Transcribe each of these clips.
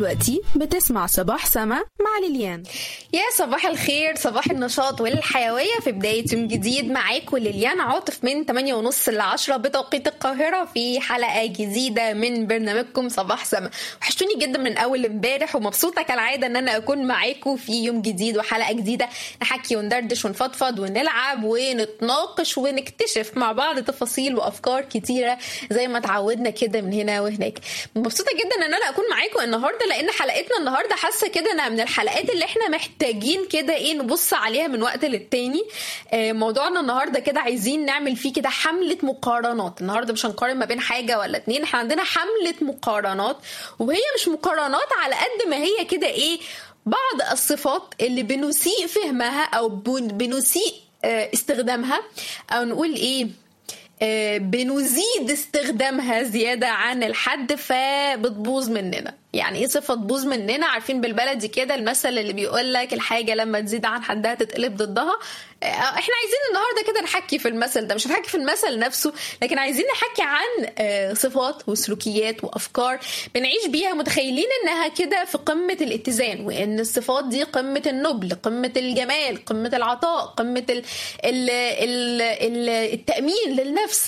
دلوقتي بتسمع صباح سما مع ليليان يا صباح الخير صباح النشاط والحيوية في بداية يوم جديد معاكم ليليان عاطف من 8 ونص ل 10 بتوقيت القاهرة في حلقة جديدة من برنامجكم صباح سما وحشتوني جدا من أول امبارح ومبسوطة كالعادة إن أنا أكون معاكم في يوم جديد وحلقة جديدة نحكي وندردش ونفضفض ونلعب ونتناقش ونكتشف مع بعض تفاصيل وأفكار كتيرة زي ما اتعودنا كده من هنا وهناك مبسوطة جدا إن أنا أكون معاكم النهاردة لأن حلقتنا النهاردة حاسة كده إنها من الحلقات اللي إحنا محتاجين كده إيه نبص عليها من وقت للتاني آه، موضوعنا النهارده كده عايزين نعمل فيه كده حمله مقارنات النهارده مش هنقارن ما بين حاجه ولا اتنين احنا عندنا حمله مقارنات وهي مش مقارنات على قد ما هي كده ايه بعض الصفات اللي بنسيء فهمها او بن- بنسيء آه، استخدامها او نقول ايه آه، بنزيد استخدامها زيادة عن الحد فبتبوظ مننا يعني ايه صفة تبوظ مننا عارفين بالبلدي كده المثل اللي بيقول لك الحاجة لما تزيد عن حدها تتقلب ضدها آه، احنا عايزين النهاردة كده نحكي في المثل ده مش هنحكي في المثل نفسه لكن عايزين نحكي عن آه، صفات وسلوكيات وافكار بنعيش بيها متخيلين انها كده في قمة الاتزان وان الصفات دي قمة النبل قمة الجمال قمة العطاء قمة ال ال ال ال التأمين للنفس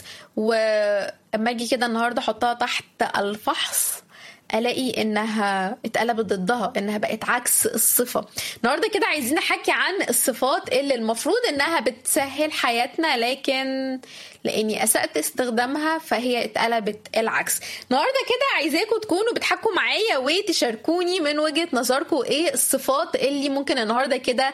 واما اجي كده النهارده احطها تحت الفحص الاقي انها اتقلبت ضدها انها بقت عكس الصفه النهارده كده عايزين نحكي عن الصفات اللي المفروض انها بتسهل حياتنا لكن لاني اسات استخدامها فهي اتقلبت العكس النهارده كده عايزاكم تكونوا بتحكوا معايا وتشاركوني من وجهه نظركم ايه الصفات اللي ممكن النهارده كده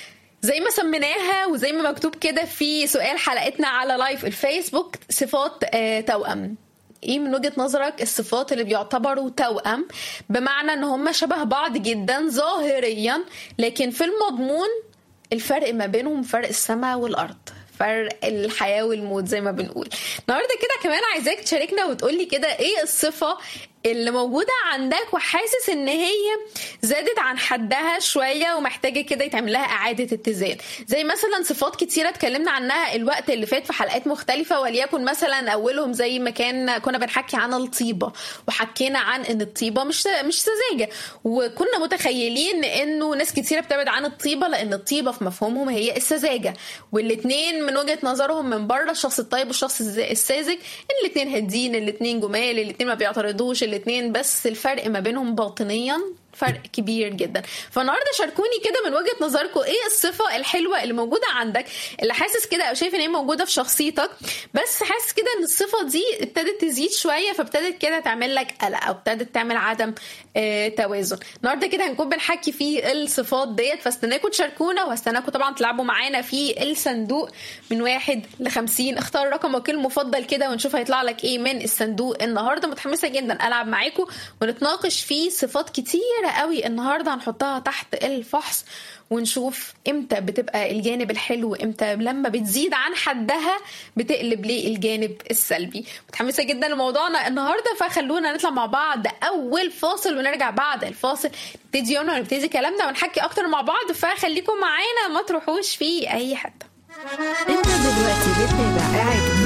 زي ما سميناها وزي ما مكتوب كده في سؤال حلقتنا على لايف الفيسبوك صفات آه، توأم ايه من وجهة نظرك الصفات اللي بيعتبروا توأم بمعنى ان هم شبه بعض جدا ظاهريا لكن في المضمون الفرق ما بينهم فرق السماء والارض فرق الحياة والموت زي ما بنقول النهاردة كده كمان عايزاك تشاركنا وتقولي كده ايه الصفة اللي موجودة عندك وحاسس ان هي زادت عن حدها شوية ومحتاجة كده يتعمل لها اعادة اتزان زي مثلا صفات كتيرة اتكلمنا عنها الوقت اللي فات في حلقات مختلفة وليكن مثلا اولهم زي ما كان كنا بنحكي عن الطيبة وحكينا عن ان الطيبة مش مش سذاجة وكنا متخيلين انه ناس كتيرة بتبعد عن الطيبة لان الطيبة في مفهومهم هي السذاجة والاتنين من وجهة نظرهم من بره الشخص الطيب والشخص الز- الساذج الاتنين هادين الاتنين جمال الاتنين ما بيعترضوش الاتنين بس الفرق ما بينهم باطنيا فرق كبير جدا فالنهارده شاركوني كده من وجهه نظركم ايه الصفه الحلوه اللي موجوده عندك اللي حاسس كده او شايف ان هي موجوده في شخصيتك بس حاسس كده ان الصفه دي ابتدت تزيد شويه فابتدت كده تعمل لك قلق او ابتدت تعمل عدم آه توازن النهارده كده هنكون بنحكي في الصفات ديت فاستناكم تشاركونا وهستناكم طبعا تلعبوا معانا في الصندوق من واحد ل 50 اختار رقمك المفضل كده ونشوف هيطلع لك ايه من الصندوق النهارده متحمسه جدا العب معاكم ونتناقش في صفات كتيره قوي النهارده هنحطها تحت الفحص ونشوف امتى بتبقى الجانب الحلو امتى لما بتزيد عن حدها بتقلب ليه الجانب السلبي متحمسه جدا لموضوعنا النهارده فخلونا نطلع مع بعض اول فاصل ونرجع بعد الفاصل نبتدي يومنا ونبتدي كلامنا ونحكي اكتر مع بعض فخليكم معانا ما تروحوش في اي حته انت دلوقتي بتتابع اعادة